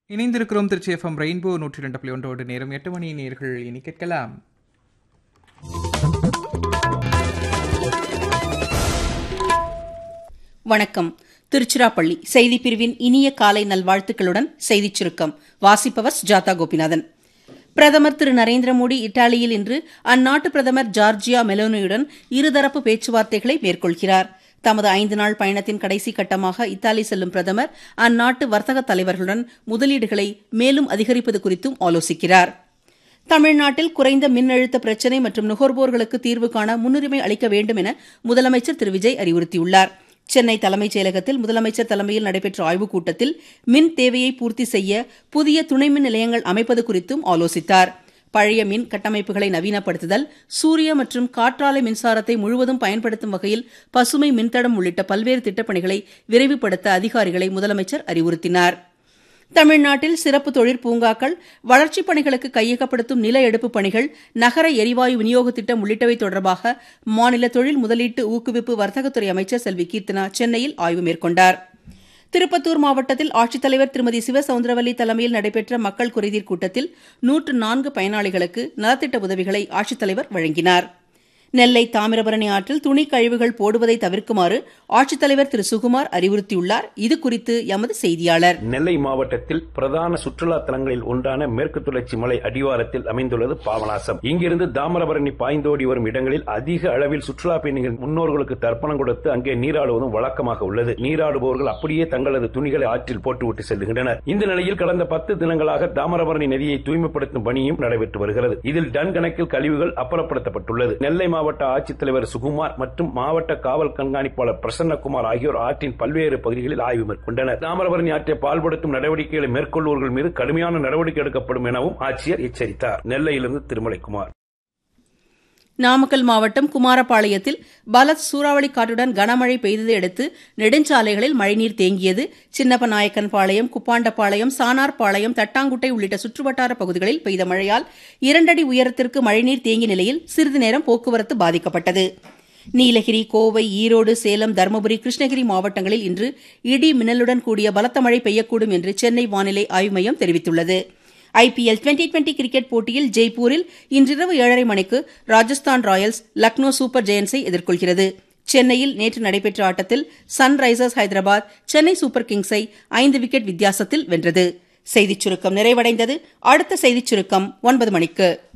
இணைந்திருக்கிறோம் Trichy FM rainbow நூற்றி ரெண்டு புள்ளி ஒன்றோடு நேரம் எட்டு மணி நேர்கள் இனி கேட்கலாம் வணக்கம் திருச்சிராப்பள்ளி செய்திப் பிரிவின் இனிய காலை நல்வாழ்த்துக்களுடன் செய்திச் சுருக்கம் வாசிப்பவர் சுஜாதா கோபிநாதன் பிரதமர் திரு நரேந்திர மோடி இத்தாலியில் இன்று அந்நாட்டு பிரதமர் ஜார்ஜியா மெலோனியுடன் இருதரப்பு பேச்சுவார்த்தைகளை மேற்கொள்கிறார் தமது ஐந்து நாள் பயணத்தின் கடைசி கட்டமாக இத்தாலி செல்லும் பிரதமர் அந்நாட்டு வர்த்தக தலைவர்களுடன் முதலீடுகளை மேலும் அதிகரிப்பது குறித்தும் ஆலோசிக்கிறார் தமிழ்நாட்டில் குறைந்த மின்னழுத்த பிரச்சினை மற்றும் நுகர்வோர்களுக்கு தீர்வு காண முன்னுரிமை அளிக்க வேண்டும் என முதலமைச்சர் திரு விஜய் அறிவுறுத்தியுள்ளார் சென்னை தலைமைச் செயலகத்தில் முதலமைச்சர் தலைமையில் நடைபெற்ற ஆய்வுக் கூட்டத்தில் மின் தேவையை பூர்த்தி செய்ய புதிய துணை மின் நிலையங்கள் அமைப்பது குறித்தும் ஆலோசித்தார் பழைய மின் கட்டமைப்புகளை நவீனப்படுத்துதல் சூரிய மற்றும் காற்றாலை மின்சாரத்தை முழுவதும் பயன்படுத்தும் வகையில் பசுமை மின்தடம் உள்ளிட்ட பல்வேறு திட்டப்பணிகளை விரைவுபடுத்த அதிகாரிகளை முதலமைச்சர் அறிவுறுத்தினார் தமிழ்நாட்டில் சிறப்பு தொழிற் பூங்காக்கள் வளர்ச்சிப் பணிகளுக்கு கையகப்படுத்தும் நில எடுப்பு பணிகள் நகர எரிவாயு விநியோக திட்டம் உள்ளிட்டவை தொடர்பாக மாநில தொழில் முதலீட்டு ஊக்குவிப்பு வர்த்தகத்துறை அமைச்சர் செல்வி கீர்த்தனா சென்னையில் ஆய்வு மேற்கொண்டார் திருப்பத்தூர் மாவட்டத்தில் ஆட்சித்தலைவர் திருமதி சிவசவுந்தரவல்லி தலைமையில் நடைபெற்ற மக்கள் குறைதீர் கூட்டத்தில் நூற்று நான்கு பயனாளிகளுக்கு நலத்திட்ட உதவிகளை ஆட்சித்தலைவர் வழங்கினார் நெல்லை தாமிரபரணி ஆற்றில் துணி கழிவுகள் போடுவதை தவிர்க்குமாறு ஆட்சித்தலைவர் திரு சுகுமார் அறிவுறுத்தியுள்ளார் இதுகுறித்து எமது செய்தியாளர் நெல்லை மாவட்டத்தில் பிரதான சுற்றுலா தலங்களில் ஒன்றான மேற்கு தொடர்ச்சி மலை அடிவாரத்தில் அமைந்துள்ளது பாபநாசம் இங்கிருந்து தாமிரபரணி பாய்ந்தோடி வரும் இடங்களில் அதிக அளவில் சுற்றுலா பயணிகள் முன்னோர்களுக்கு தர்ப்பணம் கொடுத்து அங்கே நீராடுவதும் வழக்கமாக உள்ளது நீராடுபவர்கள் அப்படியே தங்களது துணிகளை ஆற்றில் போட்டுவிட்டு செல்கின்றனர் இந்த நிலையில் கடந்த பத்து தினங்களாக தாமிரபரணி நதியை தூய்மைப்படுத்தும் பணியும் நடைபெற்று வருகிறது இதில் டன் கணக்கில் கழிவுகள் அப்புறப்படுத்தப்பட்டுள்ளது நெல்லை மாவட்ட ஆட்சித்தலைவர் சுகுமார் மற்றும் மாவட்ட காவல் கண்காணிப்பாளர் பிரசன்னகுமார் ஆகியோர் ஆற்றின் பல்வேறு பகுதிகளில் ஆய்வு மேற்கொண்டனர் தாமிரபரணி ஆற்றை பால்படுத்தும் நடவடிக்கைகளை மேற்கொள்வோர்கள் மீது கடுமையான நடவடிக்கை எடுக்கப்படும் எனவும் ஆட்சியர் எச்சரித்தார் நெல்லையிலிருந்து திருமலைக்குமார் நாமக்கல் மாவட்டம் குமாரபாளையத்தில் பலத் சூறாவளி காற்றுடன் கனமழை பெய்ததை அடுத்து நெடுஞ்சாலைகளில் மழைநீர் தேங்கியது சின்னப்பநாயக்கன் பாளையம் குப்பாண்டபாளையம் சானார்பாளையம் தட்டாங்குட்டை உள்ளிட்ட சுற்றுவட்டார பகுதிகளில் பெய்த மழையால் இரண்டடி உயரத்திற்கு மழைநீர் தேங்கிய நிலையில் சிறிது நேரம் போக்குவரத்து பாதிக்கப்பட்டது நீலகிரி கோவை ஈரோடு சேலம் தருமபுரி கிருஷ்ணகிரி மாவட்டங்களில் இன்று இடி மின்னலுடன் கூடிய பலத்த மழை பெய்யக்கூடும் என்று சென்னை வானிலை ஆய்வு மையம் தெரிவித்துள்ளது ஐபிஎல் டுவெண்டி டுவெண்டி கிரிக்கெட் போட்டியில் ஜெய்ப்பூரில் இன்றிரவு ஏழரை மணிக்கு ராஜஸ்தான் ராயல்ஸ் லக்னோ சூப்பர் ஜெயன்ஸை எதிர்கொள்கிறது சென்னையில் நேற்று நடைபெற்ற ஆட்டத்தில் சன்ரைசர்ஸ் ஹைதராபாத் சென்னை சூப்பர் கிங்ஸை ஐந்து விக்கெட் வித்தியாசத்தில் வென்றது செய்திச் சுருக்கம் நிறைவடைந்தது அடுத்த செய்திச் சுருக்கம் ஒன்பது மணிக்கு